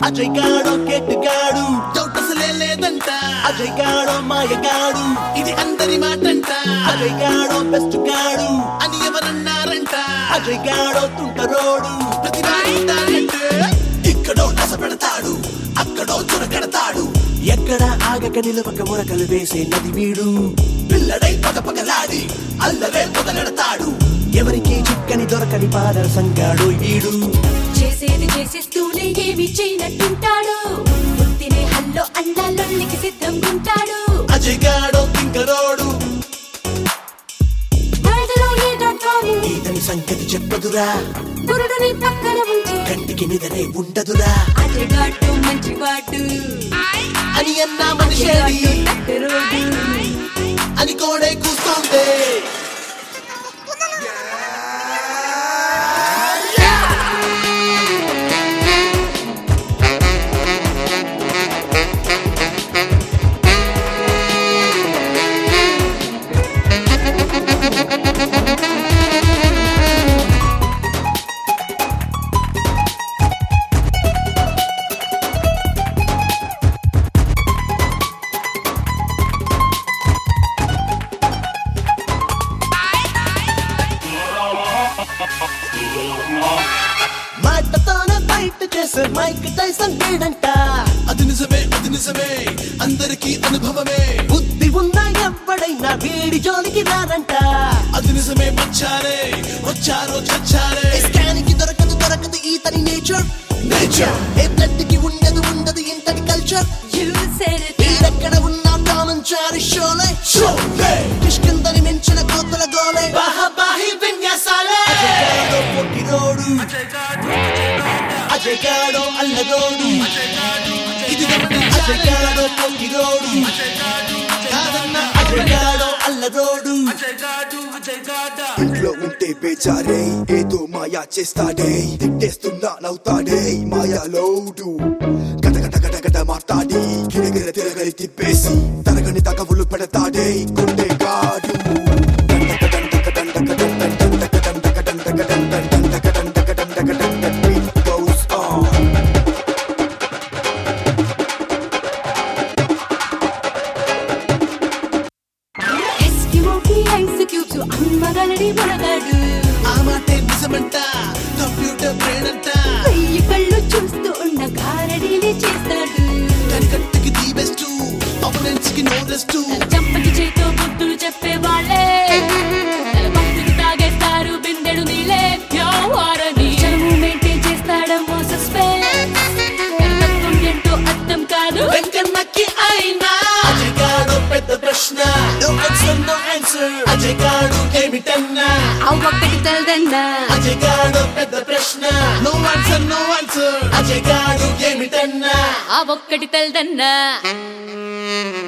Ajay గాడో కెట్టుగాడు doubt అసలే లేదంట అజయ్ గాడో మాయగాడు ఇది అందరి మాటంట అజయ్ గాడో బెస్ట్ గాడు అని ఎవరన్నారంట అజయ్ గాడో తుంటరోడు ప్రతి వాడింటారంటే ఇక్కడో నస పెడతాడు అక్కడో చురకడతాడు ఎక్కడ ఆగక నిలవక మురకలు వేసే నది వీడు పిల్లడై పగ పగలాడి అల్లరే మొదలెడతాడు ఎవరికి చిక్కని దొరకని పాదరసంగాడు వీడు చేసేది చేసేస్తూనే ఏమి చేయనట్టుంటాడు బుద్ధినే హల్లో అండాలొల్లికి సిద్ధంగుంటాడు అజయ్ గాడో తింకరోడు వరదలో ఏదో డ్రాని ఇతని సంగతి చెప్పదురా గురుడుని పక్కన ఉంచి కంటికి నిదనే ఉండదురా అజగాడు మంచివాడు అని అన్న మనిషేడి అజగాడు టక్కరోడు అని కోడే కూస్తోంది మాటతోనే బయట చేసే మైక్ టైసన్ వీడంట అది నిజమే అది నిజమే అందరికీ అనుభవమే బుద్ధి ఉన్న ఎవ్వడైనా వీడి జోలికి రారంట అది నిజమే వచ్చారే వచ్చారో చచ్చారే ఇష్టానికి దొరకదు దొరకదు ఈతని నేచర్ నేచర్ ఏ బ్లడ్ కి ఉండదు ఉండదు ఇంతటి కల్చర్ You said it వీడెక్కడ ఉన్నా టామన్ చారి షోలే షోలే కిష్కిందని మించిన కోతల గోలే బాహబాహి విన్యాసాలే అజగాడో పొట్టిరోడు అజగాడో అల్లరోడు ఇది గమనించాలే అజగాడో పొట్టిరోడు కాదన్న అజగాడో అల్లరోడు ఇంట్లో ఉంటే బేచారే ఏదో మాయా చేస్తాడే తిట్టేస్తున్నా నవ్వుతాడే మాయాలోడు గట గట గట గట మాట్లాడి గిరగిర తిరగలి తిప్పేసి తరగని తగవులు పెడతాడే గుండె కాడు Goes on. ఎస్కిమోకి ఐస్ క్యూబ్స్ అమ్మగలడి మనగాడు ఆ మాటే నిజమంట కంప్యూటర్ బ్రెయిన్ అంట వెయ్యి కళ్ళు చూస్తూ ఉన్న గారడీలే చేస్తాడు కనికట్టుకి ది బెస్ట్ అపోనెంట్స్ కి నో రెస్ట్ చంపకి చేతో బుద్ధులు చెప్పే వాళ్ళే తల భక్తులు తాగేస్తారు బిందెడు నీలే వ్యవహారని చనువు మెయింటైన్ చేస్తాడమ్మో సస్పెన్స్ తత్వం ఏంటో అర్థం కాదు వెంకన్నకి అయినా అజగాడు పెద్ద ప్రశ్న No answer, no answer. అజగాడు ఏమిటన్నా ఆ ఒక్కటి తెలదన్నా అజగాడు పెద్ద ప్రశ్న నో ఆన్సర్ నో ఆన్సర్ అజగాడు ఏమిటన్నా ఆ ఒక్కటి తెలదన్నా